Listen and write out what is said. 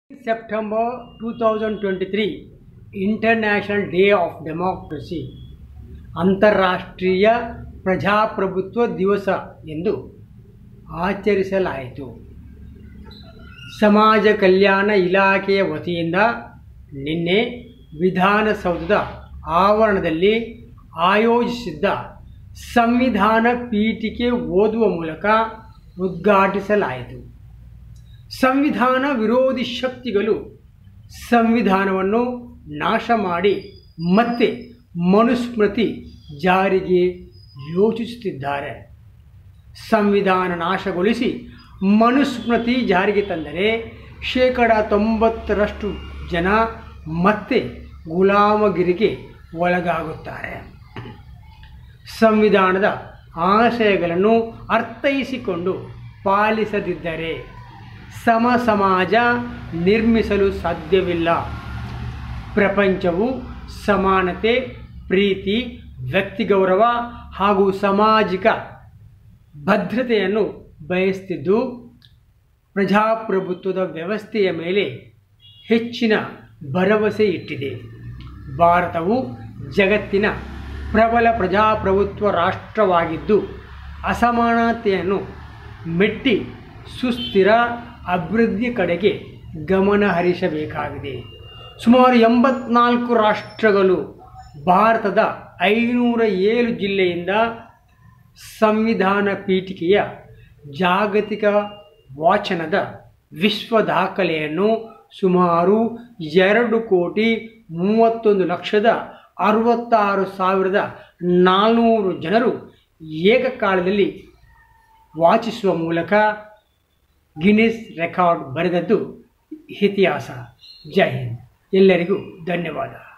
September 2023 international day of democracy ಅಂತಾರಾಷ್ಟ್ರೀಯ ಪ್ರಜಾಪ್ರಭುತ್ವ ದಿವಸ ಎಂದು ಆಚರಿಸಲಾಯಿತು ಸಮಾಜ ಕಲ್ಯಾಣ ಇಲಾಖೆಯ ವತಿಯಿಂದ ನಿನ್ನೆ ವಿಧಾನಸೌಧದ ಆವರಣದಲ್ಲಿ ಆಯೋಜಿಸಿದ್ದ ಸಂವಿಧಾನ ಪೀಠಿಕೆ ಓದುವ ಮೂಲಕ ಉದ್ಘಾಟಿಸಲಾಯಿತು ಸಂವಿಧಾನ ವಿರೋಧಿ ಶಕ್ತಿಗಳು ಸಂವಿಧಾನವನ್ನು ನಾಶ ಮಾಡಿ ಮತ್ತೆ ಮನುಸ್ಮೃತಿ ಜಾರಿಗೆ ಯೋಚಿಸುತ್ತಿದ್ದಾರೆ ಸಂವಿಧಾನ ನಾಶಗೊಳಿಸಿ ಮನುಸ್ಮೃತಿ ಜಾರಿಗೆ ತಂದರೆ ಶೇಕಡ ತೊಂಬತ್ತರಷ್ಟು ಜನ ಮತ್ತೆ ಗುಲಾಮಗಿರಿಗೆ ಒಳಗಾಗುತ್ತಾರೆ ಸಂವಿಧಾನದ ಆಶಯಗಳನ್ನು ಅರ್ಥೈಸಿಕೊಂಡು ಪಾಲಿಸದಿದ್ದರೆ ಸಮ ಸಮಾಜ ನಿರ್ಮಿಸಲು ಸಾಧ್ಯವಿಲ್ಲ ಪ್ರಪಂಚವು ಸಮಾನತೆ ಪ್ರೀತಿ ವ್ಯಕ್ತಿಗೌರವ ಹಾಗೂ ಸಾಮಾಜಿಕ ಭದ್ರತೆಯನ್ನು ಬಯಸ್ತಿದ್ದು ಪ್ರಜಾಪ್ರಭುತ್ವದ ವ್ಯವಸ್ಥೆಯ ಮೇಲೆ ಹೆಚ್ಚಿನ ಭರವಸೆ ಇಟ್ಟಿದೆ ಭಾರತವು ಜಗತ್ತಿನ ಪ್ರಬಲ ಪ್ರಜಾಪ್ರಭುತ್ವ ರಾಷ್ಟ್ರವಾಗಿದ್ದು ಅಸಮಾನತೆಯನ್ನು ಮೆಟ್ಟಿ ಸುಸ್ಥಿರ ಅಭಿವೃದ್ಧಿ ಕಡೆಗೆ ಗಮನ ಹರಿಸಬೇಕಾಗಿದೆ ಸುಮಾರು ಎಂಬತ್ನಾಲ್ಕು ರಾಷ್ಟ್ರಗಳು ಭಾರತದ ಐನೂರ ಏಳು ಜಿಲ್ಲೆಯಿಂದ ಸಂವಿಧಾನ ಪೀಠಿಕೆಯ ಜಾಗತಿಕ ವಾಚನದ ವಿಶ್ವ ದಾಖಲೆಯನ್ನು ಸುಮಾರು ಎರಡು ಕೋಟಿ ಮೂವತ್ತೊಂದು ಲಕ್ಷದ ಅರವತ್ತಾರು ಸಾವಿರದ ನಾಲ್ನೂರು ಜನರು ಏಕಕಾಲದಲ್ಲಿ ವಾಚಿಸುವ ಮೂಲಕ ಗಿನ್ನಿಸ್ ರೆಕಾರ್ಡ್ ಬರೆದದ್ದು ಇತಿಹಾಸ ಜೈ ಹಿಂದ್ ಎಲ್ಲರಿಗೂ ಧನ್ಯವಾದ